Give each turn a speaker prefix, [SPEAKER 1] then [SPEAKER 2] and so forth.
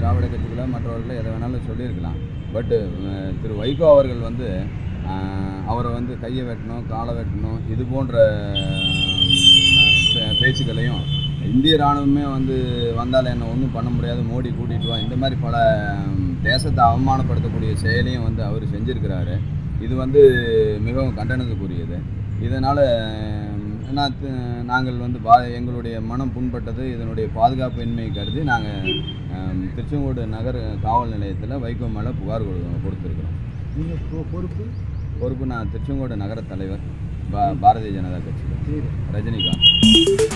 [SPEAKER 1] திராவிட கட்சிகளோ மற்றவர்களோ எதை வேணாலும் சொல்லியிருக்கலாம் பட்டு திரு வைகோ அவர்கள் வந்து அஹ், அவரை வந்து கையை வெட்டணும் காலை வெட்டணும் இது போன்ற அஹ், பே- பேச்சுக்களையும் இந்திய ராணுவமே வந்து வந்தால் என்ன ஒன்றும் பண்ண முடியாது மோடி கூட்டிகிட்டு வா இந்த மாதிரி பல ம், தேசத்தை அவமானப்படுத்தக்கூடிய செயலையும் வந்து அவர் செஞ்சிருக்கிறாரு இது வந்து மிகவும் கண்டனத்துக்குரியது இதனால் நான் தி- நாங்கள் வந்து பா எங்களுடைய மனம் புண்பட்டது இதனுடைய பாதுகாப்பின்மை கருதி நாங்கள் திருச்செங்கோடு நகர் காவல் நிலையத்தில் வைகோ மேலே புகார் கொடு- கொடுத்துருக்குறோம்
[SPEAKER 2] நீங்கள் பொறுப்பு
[SPEAKER 1] பொறுப்பு நான் திருச்செங்கோடு நகர தலைவர் பா பாரதிய ஜனதா கட்சி
[SPEAKER 2] சரி
[SPEAKER 1] ரஜினிகாந்த்